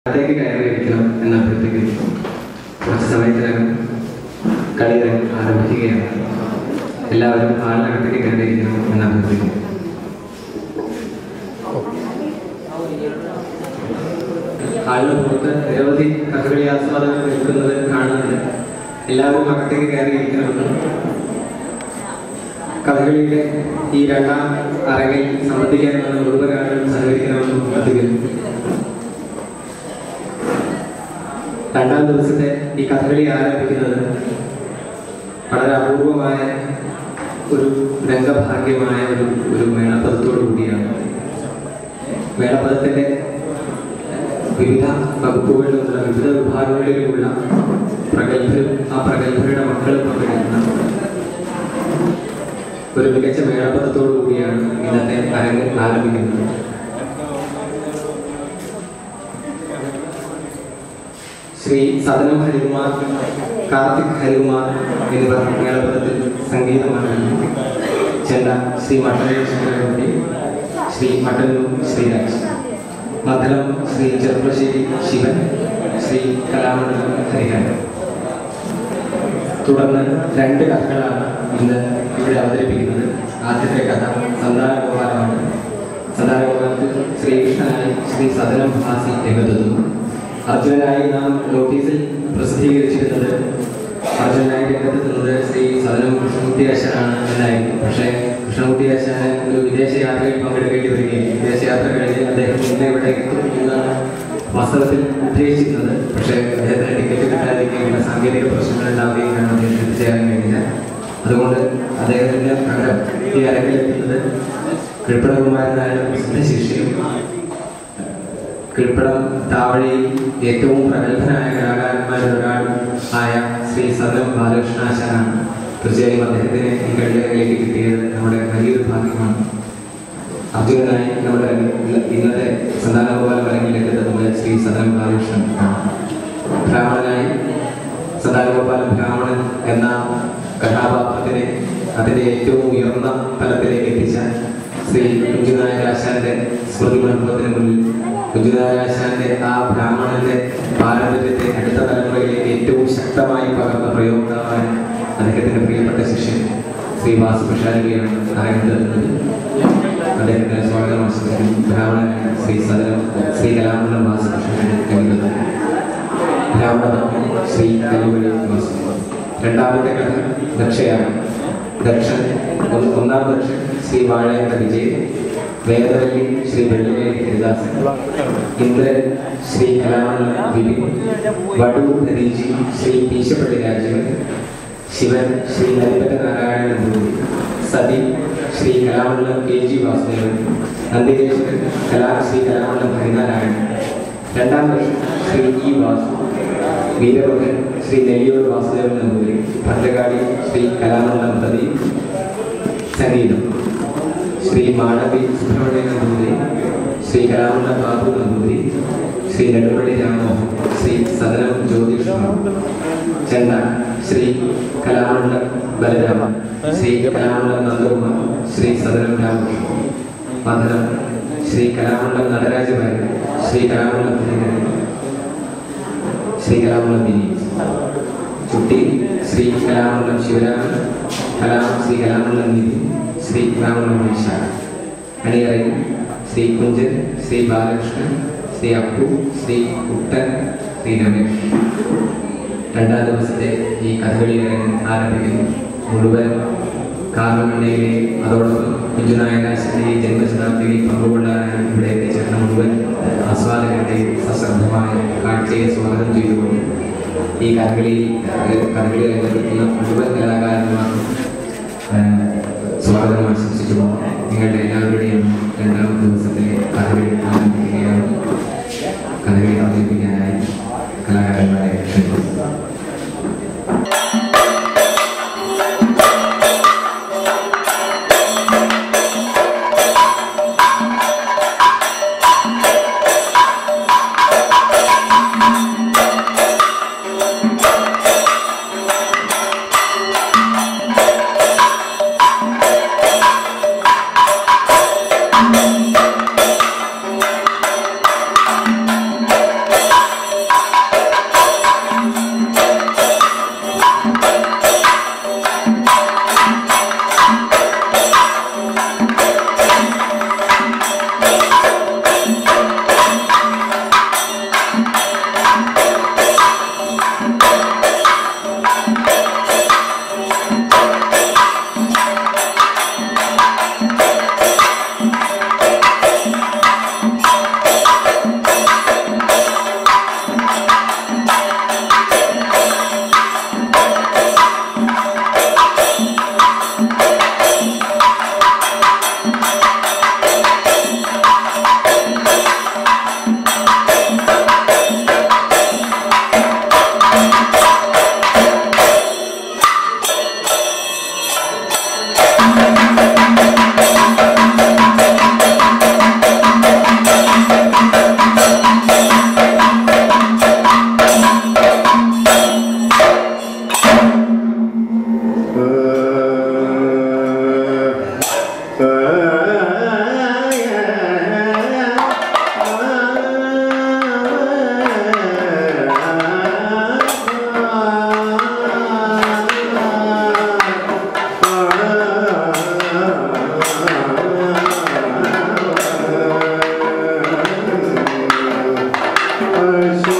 അകത്തേക്ക് കയറിയിരിക്കണം എന്ന് അഭ്യർത്ഥിക്കുന്നു കുറച്ച് സമയത്തിനകം കളികൾ ആരംഭിക്കുകയാണ് എല്ലാവരും ഹാളിനകത്തേക്ക് കയറിയിരിക്കണം എന്ന് അഭ്യർത്ഥിക്കുന്നു ഹാളിന് പുറത്ത് നിരവധി കഥകളി ആസ്വാദകർ നിൽക്കുന്നത് കാണുന്നുണ്ട് എല്ലാവരും അകത്തേക്ക് കയറിയിരിക്കണമെന്നും കഥകളിയുടെ ഈ രണ്ടാം അറങ്ങിൽ സംബന്ധിക്കാൻ വന്ന മുഴുവനാളുകളും സഹകരിക്കണമെന്നും അഭ്യർത്ഥിക്കുന്നു രണ്ടാം ദിവസത്തെ ഈ കഥകളി ആരംഭിക്കുന്നത് വളരെ അപൂർവമായ ഒരു രംഗഭാഗ്യമായ ഒരു ഒരു മേളപ്പദത്തോടു കൂടിയാണ് മേളപ്പദത്തിന്റെ വിവിധ വകുപ്പുകളിൽ നിന്നുള്ള വിവിധ വിഭാഗങ്ങളിലുമുള്ള പ്രഗത്ഭരും ആ പ്രഗത്ഭരുടെ മക്കളും പങ്കെടുക്കുന്ന ഒരു മികച്ച മേളപ്പദത്തോടു കൂടിയാണ് ഇന്നത്തെ അരങ്ങ് ആരംഭിക്കുന്നത് ശ്രീ സദനം ഹരികുമാർ കാർത്തിക് ഹരികുമാർ എന്നിവർ മേളപദത്തിൽ സംഗീതമാണ് ചെണ്ട ശ്രീ മട്ടന്നൂർ ചക്രവർത്തി ശ്രീ മട്ടന്നൂർ ശ്രീരാജ് മധുരം ശ്രീ ചെറുപ്പശ്ശേരി ശിവൻ ശ്രീ കലാമണ്ഡലം ഹരിഹരൻ തുടർന്ന് രണ്ട് കഥകളാണ് ഇന്ന് ഇവിടെ അവതരിപ്പിക്കുന്നത് ആദ്യത്തെ കഥ സന്താനഗോപാലമാണ് സന്താനഗോപാലത്തിൽ ശ്രീകൃഷ്ണനായി ശ്രീ സദനം ഭാസി രംഗത്തെത്തുന്നു അർജുനനായി നാം നോട്ടീസിൽ പ്രസിദ്ധീകരിച്ചിരുന്നത് അർജുനനായി രംഗത്തെത്തുന്നത് ശ്രീ സദനം കൃഷ്ണകുട്ടി ആശാനാണ് എന്നായിരുന്നു പക്ഷേ കൃഷ്ണകുട്ടി ആശാന് ഒരു വിദേശയാത്രയിൽ പങ്കെടുക്കേണ്ടി വരികയും വിദേശയാത്ര കഴിഞ്ഞ് അദ്ദേഹം ഇന്ന് ഇവിടെ എത്തും എന്നാണ് വാസ്തവത്തിൽ ഉദ്ദേശിച്ചിരുന്നത് പക്ഷേ അദ്ദേഹത്തിന് ടിക്കറ്റ് കിട്ടാതിരിക്കുകയും സാങ്കേതിക പ്രശ്നങ്ങൾ ഉണ്ടാവുകയും അദ്ദേഹത്തിന് എത്തിച്ചേരാൻ കഴിഞ്ഞില്ല അതുകൊണ്ട് അദ്ദേഹത്തിന്റെ പകരം ഈ അരങ്ങിലെത്തുന്നത് കീഴ്പ്പടകുമാരനായ പ്രസിദ്ധ ശിഷ്യനും കീഴ്പ്പടം താവഴിയിൽ ഏറ്റവും പ്രഗത്ഭനായ കലാകാരന്മാരിൽ ഒരാൾ ആയ ശ്രീ സദം ബാലകൃഷ്ണാശാനാണ് തീർച്ചയായും അദ്ദേഹത്തിന് ഈ കളികളിലേക്ക് കിട്ടിയത് നമ്മുടെ വലിയൊരു ഭാഗ്യമാണ് അർജുനനായി നമ്മുടെ ഇന്നത്തെ സന്താനഗോപാല മരങ്ങളിലേക്ക് എത്തുന്നത് ശ്രീ സദൻ ബാലകൃഷ്ണൻ ബ്രാഹ്മണനായി സദാനഗോപാല ബ്രാഹ്മണൻ എന്ന കഥാപാത്രത്തിനെ അതിന്റെ ഏറ്റവും ഉയർന്ന തലത്തിലേക്ക് എത്തിച്ച ശ്രീ കുഞ്ചുനായരാശാന്റെ സ്മൃതി മണ്ഡപത്തിന് മുന്നിൽ കുഞ്ചുനായരാശാന്റെ ആ ബ്രാഹ്മണന്റെ പാരമ്പര്യത്തെ അടുത്ത തലമുറയിലേക്ക് ഏറ്റവും ശക്തമായി പകർന്ന പ്രയോക്താവായ അദ്ദേഹത്തിന്റെ പ്രിയപ്പെട്ട ശിഷ്യൻ ശ്രീ വാസു പ്രശാലികയാണ് അരങ്ങെത്തുന്നത് അദ്ദേഹത്തിന് സ്വാഗതം ആശംസിക്കുന്നു ബ്രാഹ്മണൻ ശ്രീ സദനം ശ്രീ കലാമണ്ഡലം വാസു പ്രശാലിക ബ്രാഹ്മണ ശ്രീ കലുവഴി വാസു രണ്ടാമത്തെ കഥ ദക്ഷയാണ് ദക്ഷൻ ഒന്ന്- ഒന്നാം ദക്ഷൻ ശ്രീ വാഴയുടെ വിജയ് വേദവല്ലി ശ്രീ വെള്ളിമേരി ഹരിദാസൻ ഇന്ദ്രൻ ശ്രീ കലാമണ്ഡലം വിപിൻ വടു രതീജി ശ്രീ പീശപ്പള്ളി രാജീവൻ ശിവൻ ശ്രീ നരിപ്പറ്റ നാരായണൻ നമ്പൂരി സതി ശ്രീ കലാമണ്ഡലം കെ ജി വാസുദേവൻ നന്ദികേശ്വരൻ കലാ ശ്രീ കലാമണ്ഡലം ഹരിനാരായണൻ രണ്ടാം വർഷം ശ്രീ ഇ വാസു വീരഭദ്രൻ ശ്രീ നെല്ലിയൂർ വാസുദേവൻ നമ്പൂരി ഭദ്രകാളി ശ്രീ കലാമണ്ഡലം പ്രദീപ് സംഗീതം ശ്രീ മാളവി സുബ്രഹ്മണ്യൻ നമ്പൂതിരി ശ്രീ കലാമണ്ഡലം ബാബു നമ്പൂതിരി ശ്രീ നെടുമ്പള്ളി രാമമോഹൻ ശ്രീ സദനം ജ്യോതിഷ് ചെണ്ട ശ്രീ കലാമണ്ഡലം ബലരാമൻ ശ്രീ കലാമണ്ഡലം നന്ദകുമാർ ശ്രീ സദനം രാമകൃഷ്ണൻ മധുരം ശ്രീ കലാമണ്ഡലം നടരാജഭാര്യ ശ്രീ കലാമണ്ഡലം ഭജകരൻ ശ്രീ കലാമണ്ഡലം ദിനീഷ് ചുട്ടി ശ്രീ കലാമണ്ഡലം ശിവരാമൻ കലാം ശ്രീ കലാമണ്ഡലം നിധി ശ്രീ കലാമണ്ഡലം വിശാഖ അണിയറയിൽ ശ്രീ കുഞ്ചൻ ശ്രീ ബാലകൃഷ്ണൻ ശ്രീ അപ്പു ശ്രീ കുട്ടൻ ശ്രീ രമേഷ് രണ്ടാം ദിവസത്തെ ഈ കഥകളി അരങ്ങ് ആരംഭിക്കുന്നു മുഴുവൻ കാർമണ്ഡയിലെ അതോടൊപ്പം കുഞ്ചുനായകാശിന്റെ ജന്മശതാബ്ദിയിൽ പങ്കുകൊള്ളാനായി ഇവിടെ എത്തിച്ചേർന്ന മുഴുവൻ ആസ്വാദകരുടെയും സശ്രദ്ധമായ കാഴ്ചയെ സ്വാഗതം ചെയ്തുകൊണ്ട് ഈ കഥകളി കഥകളി രംഗത്തെത്തുന്ന മുഴുവൻ കലാകാരന്മാർക്കും ഏഹ്, സ്വാഗതം ആശംസിച്ചുകൊണ്ട് നിങ്ങളുടെ എല്ലാവരുടെയും രണ്ടാം ദിവസത്തിലെ കഥകളി ആരംഭിക്കുകയാണ് കഥകളി അവതരിപ്പിക്കാനായി കലാകാരന്മാരെ ക്ഷണിക്കുന്നു Thank പശു